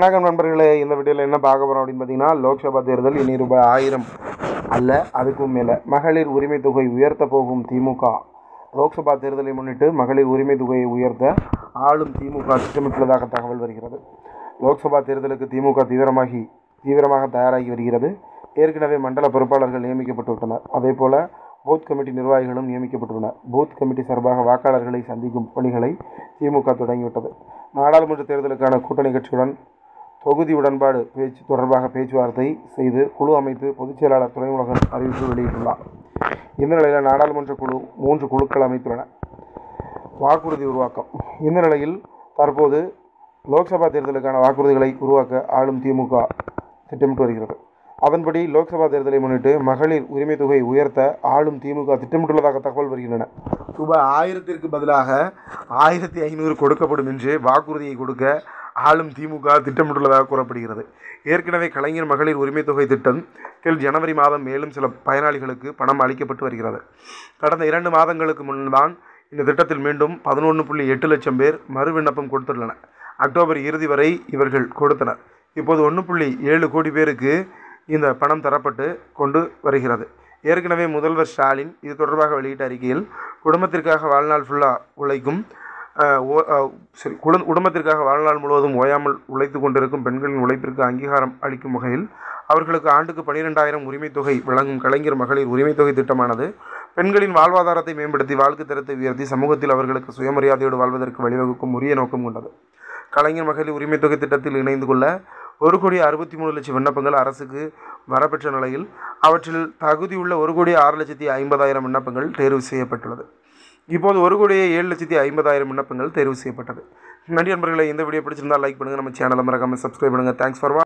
வணக்கம் நண்பர்களே இந்த வீடியோவில் என்ன பார்க்க போகிறோம் அப்படின்னு பார்த்தீங்கன்னா லோக்சபா தேர்தல் இனி ரூபாய் ஆயிரம் அல்ல அதுக்கும் மேலே மகளிர் உரிமை தொகை உயர்த்த போகும் திமுக லோக்சபா தேர்தலை முன்னிட்டு மகளிர் உரிமை தொகையை உயர்த்த ஆளும் திமுக திட்டமிட்டுள்ளதாக தகவல் வருகிறது லோக்சபா தேர்தலுக்கு திமுக தீவிரமாகி தீவிரமாக தயாராகி வருகிறது ஏற்கனவே மண்டல பொறுப்பாளர்கள் நியமிக்கப்பட்டு விட்டனர் அதேபோல பூத் கமிட்டி நிர்வாகிகளும் நியமிக்கப்பட்டுள்ளனர் பூத் கமிட்டி சார்பாக வாக்காளர்களை சந்திக்கும் பணிகளை திமுக தொடங்கிவிட்டது நாடாளுமன்ற தேர்தலுக்கான கூட்டணி கட்சியுடன் தொகுதி உடன்பாடு பேச்சு தொடர்பாக பேச்சுவார்த்தை செய்து குழு அமைத்து பொதுச் செயலாளர் துறைமுருகன் அறிவிப்பு வெளியிட்டுள்ளார் இந்த நிலையில் நாடாளுமன்ற குழு மூன்று குழுக்கள் அமைத்துள்ளன வாக்குறுதி உருவாக்கம் இந்த நிலையில் தற்போது லோக்சபா தேர்தலுக்கான வாக்குறுதிகளை உருவாக்க ஆளும் திமுக திட்டமிட்டு வருகிறது அதன்படி லோக்சபா தேர்தலை முன்னிட்டு மகளிர் உரிமை தொகை உயர்த்த ஆளும் திமுக திட்டமிட்டுள்ளதாக தகவல் வருகின்றன ரூபாய் ஆயிரத்திற்கு பதிலாக ஆயிரத்தி ஐநூறு கொடுக்கப்படும் என்று வாக்குறுதியை கொடுக்க ஆளும் திமுக திட்டமிட்டுள்ளதாக கூறப்படுகிறது ஏற்கனவே கலைஞர் மகளிர் உரிமை தொகை திட்டம் கீழ் ஜனவரி மாதம் மேலும் சில பயனாளிகளுக்கு பணம் அளிக்கப்பட்டு வருகிறது கடந்த இரண்டு மாதங்களுக்கு முன்தான் இந்த திட்டத்தில் மீண்டும் பதினொன்று புள்ளி எட்டு லட்சம் பேர் மறு விண்ணப்பம் கொடுத்துள்ளனர் அக்டோபர் இறுதி வரை இவர்கள் கொடுத்தனர் இப்போது ஒன்று புள்ளி ஏழு கோடி பேருக்கு இந்த பணம் தரப்பட்டு கொண்டு வருகிறது ஏற்கனவே முதல்வர் ஸ்டாலின் இது தொடர்பாக வெளியிட்ட அறிக்கையில் குடும்பத்திற்காக வாழ்நாள் ஃபுல்லாக உழைக்கும் அஹ், ஓ- அஹ், சரி குடும்ப குடும்பத்திற்காக வாழ்நாள் முழுவதும் ஓயாமல் உழைத்து கொண்டிருக்கும் பெண்களின் உழைப்பிற்கு அங்கீகாரம் அளிக்கும் வகையில் அவர்களுக்கு ஆண்டுக்கு பன்னிரெண்டாயிரம் உரிமைத் தொகை வழங்கும் கலைஞர் மகளிர் உரிமைத் தொகை திட்டமானது பெண்களின் வாழ்வாதாரத்தை மேம்படுத்தி வாழ்க்கை தரத்தை உயர்த்தி சமூகத்தில் அவர்களுக்கு சுயமரியாதையோடு வாழ்வதற்கு வழிவகுக்கும் உரிய நோக்கம் கொண்டது கலைஞர் மகளிர் உரிமைத் தொகை திட்டத்தில் இணைந்து கொள்ள ஒரு கோடி அறுபத்தி மூணு லட்சம் விண்ணப்பங்கள் அரசுக்கு வரப்பெற்ற நிலையில் அவற்றில் தகுதியுள்ள ஒரு கோடி ஆறு லட்சத்தி ஐம்பதாயிரம் விண்ணப்பங்கள் தேர்வு செய்யப்பட்டுள்ளது இப்போது ஒரு கோடியே ஏழு லட்சத்தி ஐம்பதாயிரம் விண்ணப்பங்கள் தேர்வு செய்யப்பட்டது நன்றி நண்பர்களே இந்த வீடியோ பிடிச்சிருந்தால் லைக் பண்ணுங்கள் நம்ம சேனலை மறக்காமல் சப்ஸ்கிரைப் பண்ணுங்கள் தேங்க்ஸ் ஃபார்